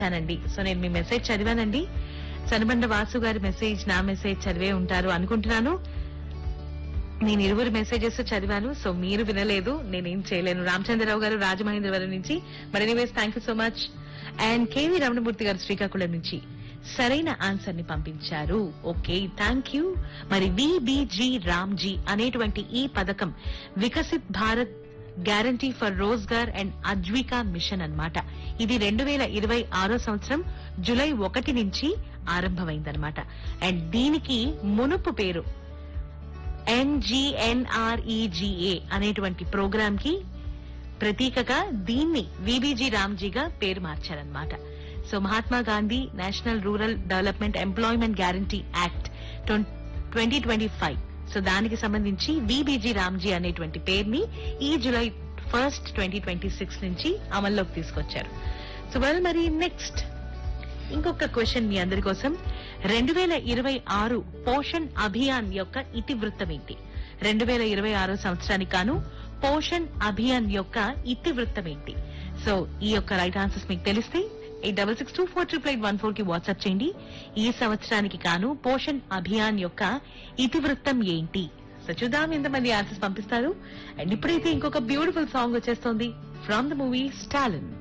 చదివానండి so నేను మీ message చదివానండి సనబండ Vasu గారి message నా మెసేజ్ చదివే ఉంటారు అనుకుంటున్నాను నేను ఇరువురు మెసేజెస్ చదివాను సో మీరు వినలేదు నేనేం చేయలేను రామచంద్రరావు గారు రాజమహేంద్రవరం నుంచి మరి anyways thank you so much and K V Ramanamurthy garu Srikakulam నుంచి సరైన ఆన్సర్ ని పంపించారు ఓకే థ్యాంక్ యూ మరి విబిజి రామ్జీ అనేటువంటి ఈ పథకం Viksit Bharat guarantee for Rozgar and Ajeevika mission అన్నమాట ఇది రెండు వేల ఇరవై ఆరో సంవత్సరం జులై ఒకటి నుంచి ఆరంభమైందన్నమాట అండ్ దీనికి మునుపు పేరు ఎన్జిఎన్ఆర్ఈజిఏ అనేటువంటి ప్రోగ్రామ్ కి ప్రతీకగా దీన్ని విబిజి రామ్జీగా పేరు మార్చారన్నమాట so Mahatma Gandhi national rural development employment guarantee act twenty twenty five so దానికి సంబంధించి విబిజి రామ్జీ అనేటువంటి పేరుని ఈ July first twenty twenty six నుంచి అమల్లోకి తీసుకొచ్చారు సో వెల్ మరి నెక్స్ట్ ఇంకొక క్వశ్చన్ మీ అందరి కోసం రెండు వేల ఇరవై ఆరు పోషణ్ అభియాన్ యొక్క ఇతివృత్తం ఏంటి రెండు వేల ఇరవై ఆరో సంవత్సరానికి గాను పోషణ్ అభియాన్ యొక్క ఇతివృత్తం ఏంటి సో ఈ యొక్క రైట్ ఆన్సర్స్ మీకు తెలిస్తే eight double six two four triple eight one four కి వాట్సాప్ చేయండి ఈ సంవత్సరానికి గాను పోషణ్ అభియాన్ యొక్క ఇతివృత్తం ఏంటి సో చూద్దాం ఎంతమంది ఆన్సర్స్ పంపిస్తారు అండ్ ఇప్పుడైతే ఇంకొక బ్యూటిఫుల్ సాంగ్ వచ్చేస్తోంది ఫ్రమ్ ద మూవీ స్టాలిన్